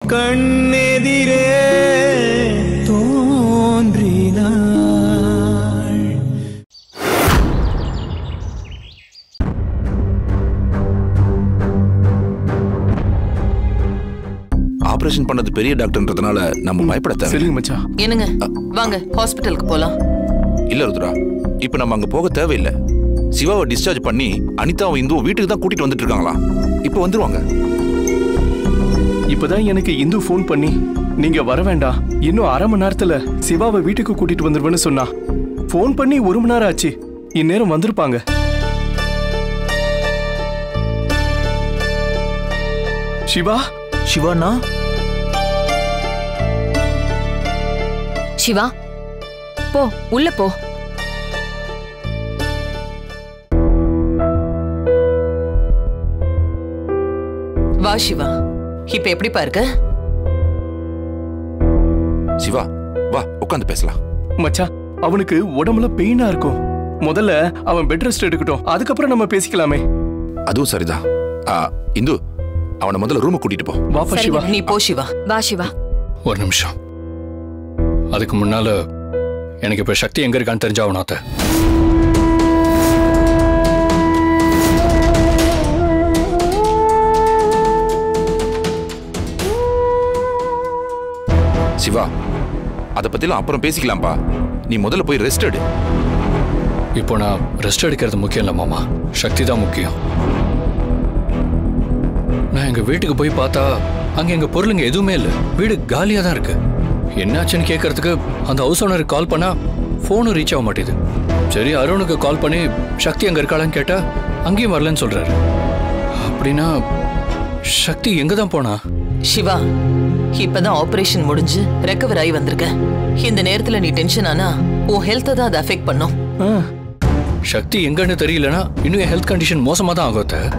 கண்ணெதிரே தோன்றினாள் ஆபரேஷன் பண்ணது பெரிய டாக்டர்ன்றதுனால நம்ம பயப்பட தேவை சரிங்க மச்சான் என்னங்க வாங்க ஹாஸ்பிட்டலுக்கு போலாம் இல்ல ருத்ரா இப்ப நம்ம அங்க போக தேவையில்லை சிவாவை டிஸ்சார்ஜ் பண்ணி அனிதாவும் இந்துவும் வீட்டுக்கு தான் கூட்டிட்டு வந்துட்டு இருக்காங்களா இப்ப வந்துருவாங்க இப்பதான் எனக்கு இந்து ஃபோன் பண்ணி நீங்க வர வேண்டாம் இன்னும் அரை மணி நேரத்துல சிவாவை வீட்டுக்கு கூட்டிட்டு வந்துருவேன்னு சொன்னா ஃபோன் பண்ணி ஒரு மணி நேரம் ஆச்சு இந்நேரம் வந்திருப்பாங்க சிவா சிவானா சிவா போ உள்ள போ வா சிவா இப்ப எப்படிப்பா இருக்க சிவா வா உட்காந்து பேசலாம் மச்சான் அவனுக்கு உடம்புல பெயினா இருக்கும் முதல்ல அவன் பெட் ரெஸ்ட் எடுக்கட்டும் அதுக்கப்புறம் நம்ம பேசிக்கலாமே அதுவும் சரிதான் ஆ, இந்து அவனை முதல்ல ரூமுக்கு கூட்டிட்டு போ வாப்பா சிவா நீ போ சிவா வா சிவா ஒரு நிமிஷம் அதுக்கு முன்னால எனக்கு இப்ப சக்தி எங்க இருக்கான்னு தெரிஞ்சாகணும் அத்தை சிவா அதை பத்திலாம் அப்புறம் பேசிக்கலாம்ப்பா நீ முதல்ல போய் ரெஸ்ட் எடு இப்போ நான் ரெஸ்ட் எடுக்கிறது முக்கியம் இல்லை மாமா சக்தி தான் முக்கியம் நான் எங்க வீட்டுக்கு போய் பார்த்தா அங்க எங்க பொருளுங்க எதுவுமே இல்லை வீடு காலியா தான் இருக்கு என்னாச்சுன்னு கேட்கறதுக்கு அந்த ஹவுஸ் ஓனருக்கு கால் பண்ணா ஃபோனும் ரீச் ஆக மாட்டேது சரி அருணுக்கு கால் பண்ணி சக்தி அங்க இருக்காளான்னு கேட்டா அங்கேயும் வரலன்னு சொல்றாரு அப்படின்னா சக்தி எங்க தான் போனா சிவா இப்பதான் ஆபரேஷன் முடிஞ்சு ரெக்கவர் ஆகி வந்திருக்க இந்த நேரத்துல நீ டென்ஷன் ஆனா உன் ஹெல்த்தை தான் அதை அஃபெக்ட் பண்ணும் ஆ, சக்தி எங்கன்னு தெரியலனா இன்னும் என் ஹெல்த் கண்டிஷன் மோசமா தான் ஆகும் அத்தை.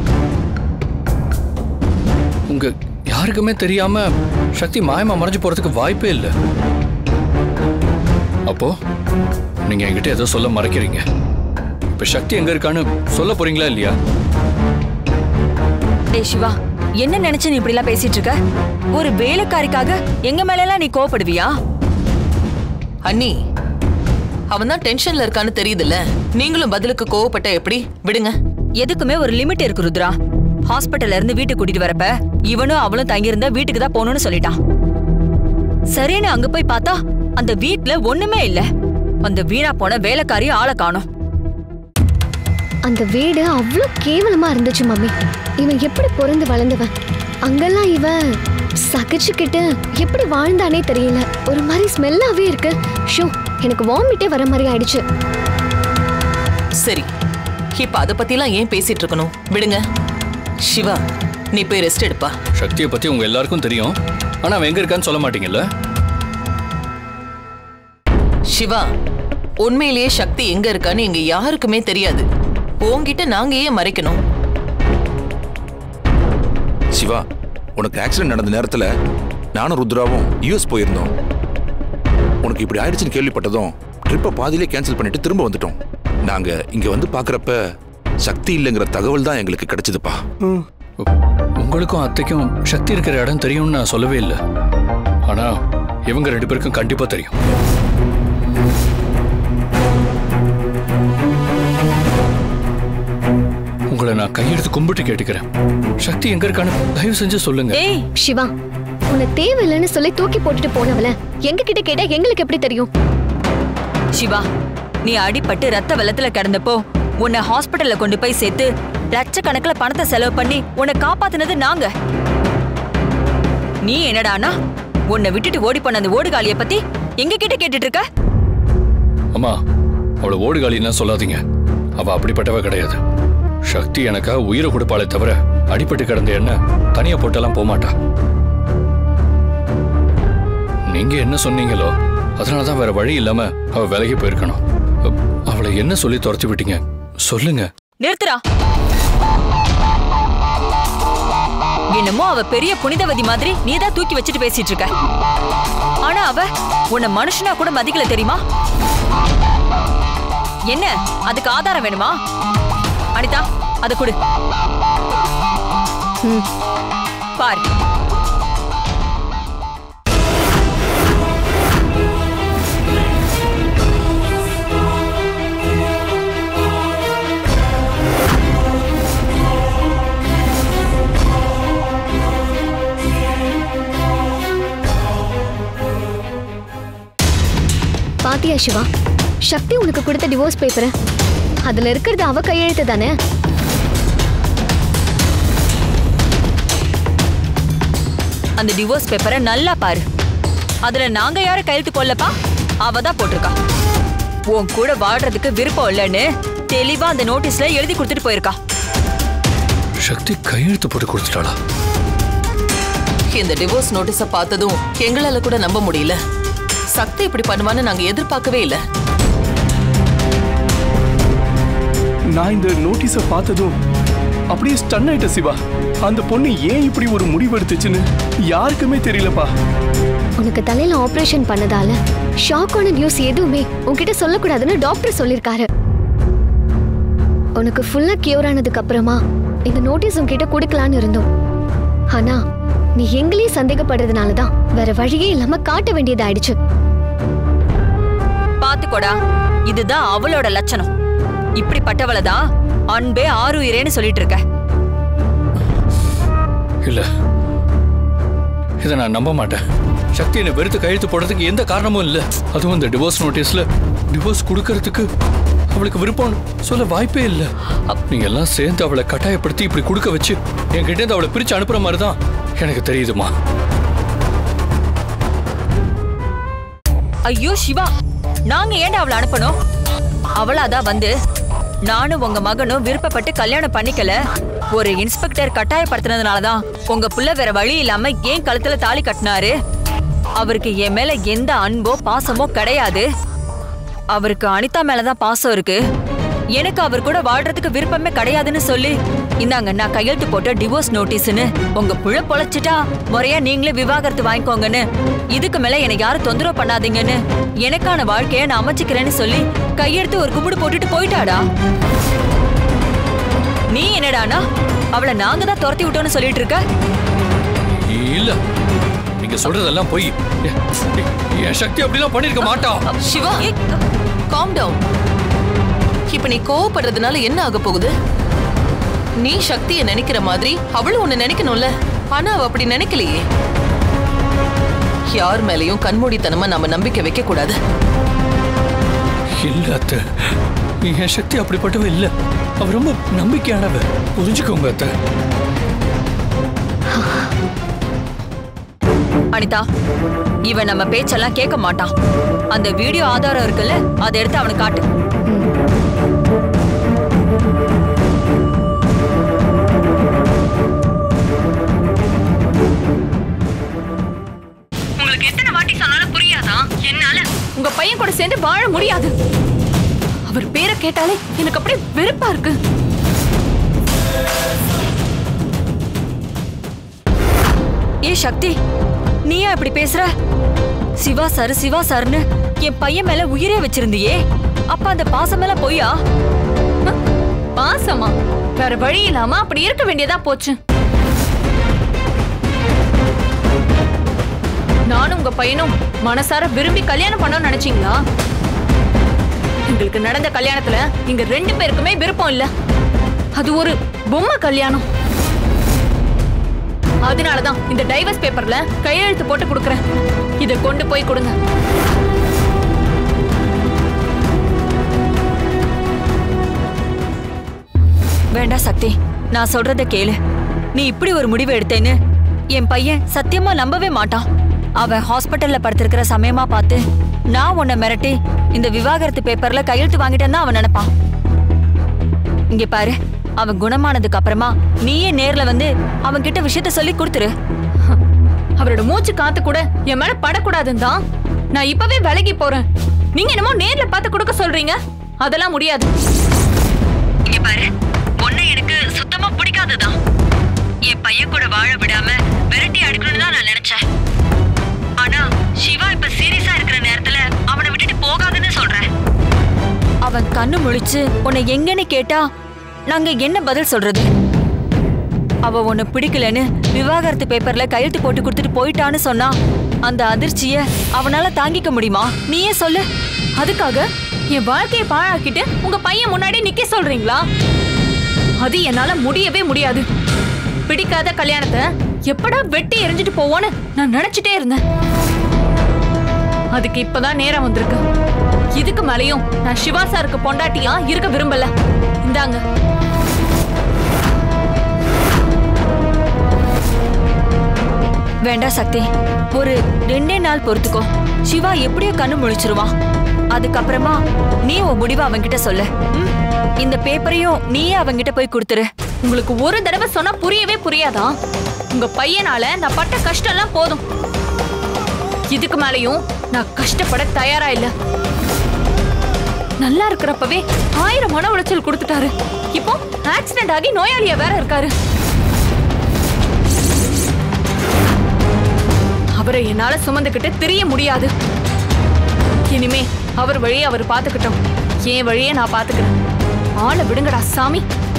உங்க யாருக்குமே தெரியாம சக்தி மாயமா மறைஞ்சு போறதுக்கு வாய்ப்பே இல்லை அப்போ நீங்க என்கிட்ட ஏதோ சொல்ல மறைக்கிறீங்க இப்ப சக்தி எங்க இருக்கான்னு சொல்ல போறீங்களா இல்லையா டேய் சிவா என்ன நினைச்சு நீ இப்படி எல்லாம் பேசிட்டு இருக்க ஒரு வேலைக்காரிக்காக எங்க மேல எல்லாம் நீ கோவப்படுவியா அண்ணி அவன் தான் டென்ஷன்ல இருக்கான்னு தெரியுதுல்ல நீங்களும் பதிலுக்கு கோவப்பட்ட எப்படி விடுங்க எதுக்குமே ஒரு லிமிட் இருக்கு ருத்ரா ஹாஸ்பிட்டல்ல இருந்து வீட்டுக்கு கூட்டிட்டு வரப்ப இவனும் அவளும் தங்கியிருந்தா வீட்டுக்கு தான் போகணும்னு சொல்லிட்டான் சரின்னு அங்க போய் பார்த்தா அந்த வீட்ல ஒண்ணுமே இல்ல அந்த வீணா போன வேலைக்காரி ஆளை காணோம் அந்த வீடு அவ்வளோ கேவலமா இருந்துச்சு மம்மி இவன் எப்படி பிறந்து வளர்ந்தவன் அங்கெல்லாம் இவன் சகிச்சுக்கிட்டு எப்படி வாழ்ந்தானே தெரியல ஒரு மாதிரி ஸ்மெல்லாவே இருக்கு ஷோ எனக்கு வாமிட்டே வர மாதிரி ஆயிடுச்சு சரி இப்ப அதை பத்திலாம் ஏன் பேசிட்டு இருக்கணும் விடுங்க சிவா நீ போய் ரெஸ்ட் எடுப்பா சக்தியை பத்தி உங்க எல்லாருக்கும் தெரியும் ஆனா அவன் எங்க இருக்கான்னு சொல்ல மாட்டீங்கல்ல சிவா உண்மையிலேயே சக்தி எங்க இருக்கான்னு எங்க யாருக்குமே தெரியாது உன்கிட்ட நாங்க ஏன் மறைக்கணும் சிவா உனக்கு ஆக்சிடென்ட் நடந்த நேரத்துல நானும் ருத்ராவும் யூஎஸ் போயிருந்தோம் உனக்கு இப்படி ஆயிடுச்சுன்னு கேள்விப்பட்டதும் ட்ரிப்பை பாதியிலே கேன்சல் பண்ணிட்டு திரும்ப வந்துட்டோம் நாங்க இங்க வந்து பாக்குறப்ப சக்தி இல்லைங்கிற தகவல் தான் எங்களுக்கு கிடைச்சதுப்பா ம். உங்களுக்கும் அத்தைக்கும் சக்தி இருக்கிற இடம் தெரியும்னு நான் சொல்லவே இல்லை ஆனா இவங்க ரெண்டு பேருக்கும் கண்டிப்பா தெரியும் உங்களை நான் கையெடுத்து கும்பிட்டு கேட்டுக்கிறேன் சக்தி எங்க இருக்கான்னு தயவு செஞ்சு சொல்லுங்க டேய் சிவா உன்னை தேவையில்லைன்னு சொல்லி தூக்கி போட்டுட்டு போனவள எங்க கிட்ட கேட்டா எங்களுக்கு எப்படி தெரியும் சிவா நீ அடிபட்டு ரத்த வெள்ளத்துல கிடந்தப்போ உன்னை ஹாஸ்பிட்டல்ல கொண்டு போய் சேர்த்து லட்சக்கணக்குல பணத்தை செலவு பண்ணி உன்னை காப்பாத்துனது நாங்க நீ என்னடானா உன்னை விட்டுட்டு ஓடி போன அந்த ஓடுகாலிய பத்தி எங்க கிட்ட கேட்டுட்டு இருக்க அம்மா அவளை ஓடுகாலின்னா சொல்லாதீங்க அவ அப்படிப்பட்டவ கிடையாது சக்தி எனக்கா உயிரை கொடுப்பாளே தவிர அடிபட்டு கிடந்த என்ன தனியா போட்டெல்லாம் போக மாட்டா நீங்க என்ன சொன்னீங்களோ அதனாலதான் வேற வழி இல்லாம அவ விலகி போயிருக்கணும் அ- அவளை என்ன சொல்லி துரத்தி விட்டீங்க சொல்லுங்க நிறுத்துறா என்னமோ அவ பெரிய புனிதவதி மாதிரி நீ தான் தூக்கி வச்சுட்டு பேசிட்டு இருக்க ஆனா அவ உன்னை மனுஷனா கூட மதிக்கல தெரியுமா என்ன அதுக்கு ஆதாரம் வேணுமா அனிதா அதை கொடு ம், பாரு பாத்தியா சிவா சக்தி உனக்கு கொடுத்த டிவோர்ஸ் பேப்பர் அதுல இருக்கிறது அவ கையெழுத்து தானே அந்த டிவோர்ஸ் பேப்பரை நல்லா பாரு அதுல நாங்க யார கையெழுத்து கொள்ளப்பா அவ தான் போட்டிருக்கா உன் கூட வாழ்றதுக்கு விருப்பம் இல்லைன்னு தெளிவா அந்த நோட்டீஸ்ல எழுதி கொடுத்துட்டு போயிருக்கா சக்தி கையெழுத்து போட்டு கொடுத்துட்டாளா இந்த டிவோர்ஸ் நோட்டீஸ பார்த்ததும் எங்களால கூட நம்ப முடியல சக்தி இப்படி பண்ணுவான்னு நாங்க எதிர்பார்க்கவே இல்ல நான் இந்த நோட்டீஸை பார்த்ததும் அப்படியே ஸ்டன் ஆயிட்ட சிவா அந்த பொண்ணு ஏன் இப்படி ஒரு முடிவு எடுத்துச்சுன்னு யாருக்குமே தெரியலப்பா உனக்கு தலையில ஆபரேஷன் பண்ணதால ஷாக்கான நியூஸ் எதுவுமே உன்கிட்ட சொல்லக்கூடாதுன்னு டாக்டர் சொல்லிருக்காரு உனக்கு ஃபுல்லா கியூர் ஆனதுக்கு அப்புறமா இந்த நோட்டீஸ் உன்கிட்ட கொடுக்கலான்னு இருந்தோம் ஆனா நீ எங்களையும் சந்தேகப்படுறதுனால தான் வேற வழியே இல்லாம காட்ட வேண்டியதாயிடுச்சு பாத்துக்கோடா இதுதான் அவளோட லட்சணம் இப்படிப்பட்டவளை தான் அன்பே ஆறுயிரேன்னு சொல்லிட்டு இருக்க இல்ல இதை நான் நம்ப மாட்டேன் சக்தி என்னை வெறுத்து கையெழுத்து போடுறதுக்கு எந்த காரணமும் இல்ல அதுவும் இந்த டிவோர்ஸ் நோட்டீஸ்ல டிவோர்ஸ் கொடுக்கறதுக்கு அவளுக்கு விருப்பம் சொல்ல வாய்ப்பே இல்ல நீங்க எல்லாம் சேர்ந்து அவளை கட்டாயப்படுத்தி இப்படி கொடுக்க வச்சு என்கிட்ட இருந்து அவளை பிரிச்சு அனுப்புற மாதிரி தான் எனக்கு தெரியுதுமா ஐயோ சிவா நாங்க ஏன்டா அவளை அனுப்பணும் அவளாதான் வந்து நானும் உங்க மகனும் விருப்பப்பட்டு கல்யாணம் பண்ணிக்கல ஒரு இன்ஸ்பெக்டர் கட்டாயப்படுத்தினதுனாலதான் உங்க புள்ள வேற வழி இல்லாம ஏன் கழுத்துல தாலி கட்டினாரு அவருக்கு என் மேல எந்த அன்போ பாசமோ கிடையாது அவருக்கு அனிதா மேலதான் பாசம் இருக்கு எனக்கு அவர் கூட வாழ்றதுக்கு விருப்பமே கிடையாதுன்னு சொல்லி இந்தாங்க நான் கையெழுத்து போட்ட டிவோர்ஸ் நோட்டீஸ்னு உங்க புள்ள பொழைச்சிட்டா முறையா நீங்களே விவாகரத்து வாங்கிக்கோங்கன்னு இதுக்கு மேல எனக்கு யாரும் தொந்தரவு பண்ணாதீங்கன்னு எனக்கான வாழ்க்கைய நான் அமைச்சுக்கிறேன்னு சொல்லி கையெடுத்து ஒரு கும்பிடு போட்டுட்டு போயிட்டாடா நீ என்னடானா அவளை நாங்க தான் துரத்தி விட்டோம்னு சொல்லிட்டு இருக்க இல்ல நீங்க சொல்றதெல்லாம் போய் என் சக்தி அப்படிலாம் பண்ணிருக்க மாட்டா சிவா காம் டவுன் இப்ப நீ கோவப்படுறதுனால என்ன ஆக போகுது நீ சக்தியை நினைக்கிற மாதிரி அவளும் உன்னை நினைக்கணும்ல ஆனா அவ அப்படி நினைக்கலையே யார் மேலயும் கண்மூடித்தனமா நாம நம்பிக்கை வைக்க கூடாது இல்ல அத்தை என் சக்தி அப்படிப்பட்டவ இல்ல அவ ரொம்ப நம்பிக்கையானவ புரிஞ்சுக்கோங்க அத்தை அனிதா இவன் நம்ம பேச்செல்லாம் கேட்க மாட்டான் அந்த வீடியோ ஆதாரம் இருக்குல்ல அதை எடுத்து அவனுக்கு காட்டு உங்களுக்கு எத்தனை வாட்டி சொன்னாலும் புரியாதா என்னால உங்க பையன் கூட சேர்ந்து வாழ முடியாது அவர் பேரை கேட்டாலே எனக்கு அப்படியே வெறுப்பா இருக்கு ஏ சக்தி நீயா இப்படி பேசுற சிவா சார் சிவா சார்னு என் பையன் மேல உயிரே வச்சிருந்தியே அப்ப அந்த பாசம் மேல பொய்யா பாசமா வேற வழி இல்லாம அப்படி இருக்க வேண்டியதா போச்சு நானும் உங்க பையனும் மனசார விரும்பி கல்யாணம் பண்ணோம்னு நினைச்சீங்களா எங்களுக்கு நடந்த கல்யாணத்துல இங்க ரெண்டு பேருக்குமே விருப்பம் இல்ல அது ஒரு பொம்மை கல்யாணம் அதனாலதான் இந்த டைவர்ஸ் பேப்பர்ல கையெழுத்து போட்டு கொடுக்கறேன் இதை கொண்டு போய் கொடுங்க வேண்டாம் சக்தி நான் சொல்றத கேளு நீ இப்படி ஒரு முடிவு எடுத்தேன்னு என் பையன் சத்தியமா நம்பவே மாட்டான் அவன் ஹாஸ்பிட்டல்ல படுத்திருக்கிற சமயமா பார்த்து நான் உன்னை மிரட்டி இந்த விவாகரத்து பேப்பர்ல கையெழுத்து வாங்கிட்டேன்னு அவன் நினைப்பான் இங்க பாரு அவன் குணமானதுக்கு அப்புறமா நீயே நேர்ல வந்து அவன் கிட்ட விஷயத்த சொல்லி கொடுத்துரு அவரோட மூச்சு காத்து கூட என் மேல படக்கூடாதுன்னு தான் நான் இப்பவே விலகி போறேன் நீங்க என்னமோ நேர்ல பார்த்து கொடுக்க சொல்றீங்க அதெல்லாம் முடியாது இங்க பாரு உன்னை எனக்கு சுத்தமா பிடிக்காதுதான் என் பையன் கூட வாழ விடாம விரட்டி அடிக்கணும்னு தான் நான் நினைச்சேன் ஆனா சிவா இப்ப சீரியஸா இருக்கிற நேரத்துல அவனை விட்டுட்டு போகாதுன்னு சொல்றேன் அவன் கண்ணு முழிச்சு உன்னை எங்கன்னு கேட்டா நாங்க என்ன பதில் சொல்றது அவ உன்னை பிடிக்கலன்னு விவாகரத்து பேப்பர்ல கையெழுத்து போட்டு கொடுத்துட்டு போயிட்டான்னு சொன்னா அந்த அதிர்ச்சிய அவனால தாங்கிக்க முடியுமா நீயே சொல்லு அதுக்காக என் வாழ்க்கையை பாழாக்கிட்டு உங்க பையன் முன்னாடி நிக்க சொல்றீங்களா அது என்னால முடியவே முடியாது பிடிக்காத கல்யாணத்தை எப்படா வெட்டி எரிஞ்சிட்டு போவோன்னு நான் நினைச்சிட்டே இருந்தேன் அதுக்கு இப்பதான் நேரம் வந்திருக்கு இதுக்கு மேலயும் நான் சிவா சாருக்கு பொண்டாட்டியா இருக்க விரும்பல இந்தாங்க வேண்டாம் சக்தி ஒரு ரெண்டே நாள் பொறுத்துக்கோ சிவா எப்படியோ கண்ணு முழிச்சிருவான் அதுக்கப்புறமா நீ உன் முடிவை அவன்கிட்ட சொல்லு ம்? இந்த பேப்பரையும் நீயே அவன்கிட்ட போய் கொடுத்துரு உங்களுக்கு ஒரு தடவை சொன்னா புரியவே புரியாதா உங்க பையனால நான் பட்ட கஷ்டம் எல்லாம் போதும் இதுக்கு மேலயும் நான் கஷ்டப்பட தயாரா இல்ல நல்லா இருக்கிறப்பவே ஆயிரம் மன உளைச்சல் கொடுத்துட்டாரு இப்போ ஆக்சிடென்ட் ஆகி நோயாளியா வேற இருக்காரு அவரை என்னால சுமந்துக்கிட்டு திரிய முடியாது இனிமே அவர் வழியை அவர் பாத்துக்கிட்டோம் என் வழியை நான் பாத்துக்கிறேன் ஆளை விடுங்கடா சாமி